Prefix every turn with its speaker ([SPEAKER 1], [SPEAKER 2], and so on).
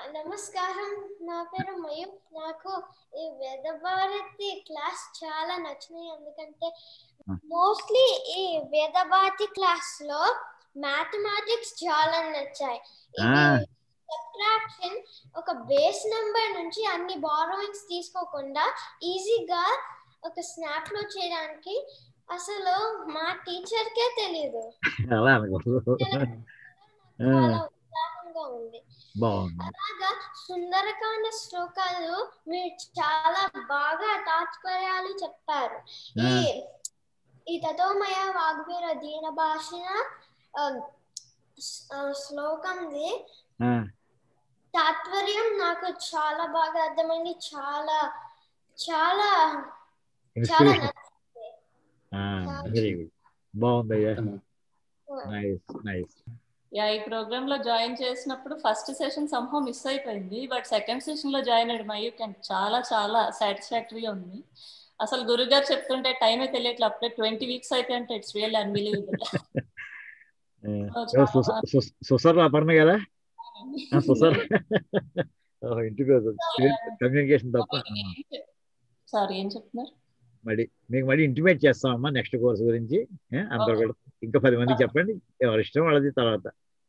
[SPEAKER 1] నమస్కారం నా పేరు మయూక్ నాకు ఈ వేద భారతి క్లాస్ చాలా నచ్చినాయి ఎందుకంటే మోస్ట్లీ ఈ వేద భారతి క్లాస్ లో మ్యాథమెటిక్స్ చాలా నచ్చాయి
[SPEAKER 2] Ah.
[SPEAKER 1] సబ్ట్రాక్షన్ ఒక బేస్ నెంబర్ నుంచి అన్ని బారోయింగ్స్ తీసుకోకుండా ఈజీగా ఒక స్నాప్ లో చేయడానికి అసలు మా టీచర్ కే తెలియదు
[SPEAKER 2] అలా అనుకో
[SPEAKER 1] చాలా ఉత్సాహంగా ఉంది
[SPEAKER 2] బాగుంది
[SPEAKER 1] అలాగా సుందరకాండ శ్లోకాలు మీరు చాలా బాగా తాత్పర్యాలు చెప్పారు ఈ ఈ తతోమయ వాగ్వీర దీన భాషణ ఆ, స్- ఆ, శ్లోకంది
[SPEAKER 2] ఆ,
[SPEAKER 1] తాత్పర్యం నాకు చాలా బాగా అర్థమైంది చాలా చాలా చాలా
[SPEAKER 2] ఇన్స్పిరేషన్ వెరీ గుడ్ బాగుందయ్యా నైస్ నైస్
[SPEAKER 3] యా ఈ ప్రోగ్రామ్ లో జాయిన్ చేసినప్పుడు ఫస్ట్ సెషన్ సంహం మిస్ అయిపోయింది బట్ సెకండ్ సెషన్ లో జాయిన్ అయ్యాడు మయూక్ అండ్ చాలా చాలా సాటిస్ఫాక్టరీగా ఉంది అసలు గురుగారు చెప్తుంటే టైమే తెలియట్లేదు అప్పుడే ట్వంటీ వీక్స్ అయితే అంటే ఇట్స్ రియల్ అన్బిలీవబుల్
[SPEAKER 2] సుసర్ అపర్ణ కదా ఆ, సుసర్ ఓ, ఇంటికి కమ్యూనికేషన్ తప్ప
[SPEAKER 3] సారీ ఏం చెప్తున్నారు
[SPEAKER 2] మళ్ళీ మీకు మళ్ళీ ఇంటిమేట్ చేస్తామమ్మా నెక్స్ట్ కోర్స్ గురించి ఏ, అందరూ కూడా ఇంకా పది మందికి చెప్పండి ఎవరి ఇష్టం వాళ్ళది తర్వాత